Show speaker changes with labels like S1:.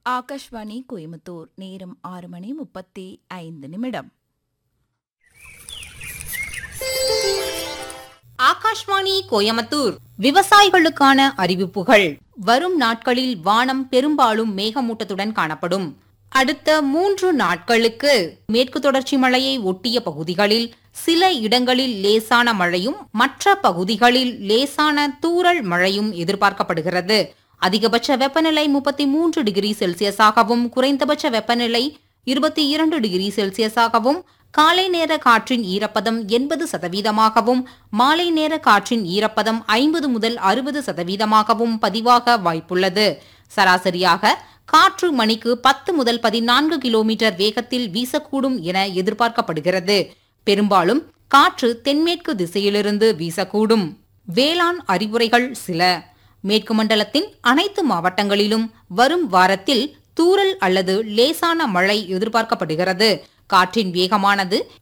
S1: ஆகாஷ்வாணி கோயம்புத்தூர் நேரம் ஆறு மணி முப்பத்தி ஐந்து நிமிடம்
S2: ஆகாஷ்வாணி கோயம்புத்தூர் விவசாயிகளுக்கான அறிவிப்புகள் வரும் நாட்களில் வானம் பெரும்பாலும் மேகமூட்டத்துடன் காணப்படும் அடுத்த மூன்று நாட்களுக்கு மேற்கு தொடர்ச்சி மலையை ஒட்டிய பகுதிகளில் சில இடங்களில் லேசான மழையும் மற்ற பகுதிகளில் லேசான தூறல் மழையும் எதிர்பார்க்கப்படுகிறது அதிகபட்ச வெப்பநிலை முப்பத்தி மூன்று டிகிரி செல்சியஸாகவும் குறைந்தபட்ச வெப்பநிலை இருபத்தி இரண்டு டிகிரி செல்சியஸாகவும் காலை நேர காற்றின் ஈரப்பதம் எண்பது சதவீதமாகவும் மாலை நேர காற்றின் ஈரப்பதம் ஐம்பது முதல் அறுபது சதவீதமாகவும் பதிவாக வாய்ப்புள்ளது சராசரியாக காற்று மணிக்கு பத்து முதல் பதினான்கு கிலோமீட்டர் வேகத்தில் வீசக்கூடும் என எதிர்பார்க்கப்படுகிறது பெரும்பாலும் காற்று தென்மேற்கு திசையிலிருந்து வீசக்கூடும் வேளாண் அறிவுரைகள் சில மேற்கு மண்டலத்தின் அனைத்து மாவட்டங்களிலும் வரும் வாரத்தில் தூறல் அல்லது லேசான மழை எதிர்பார்க்கப்படுகிறது காற்றின் வேகமானது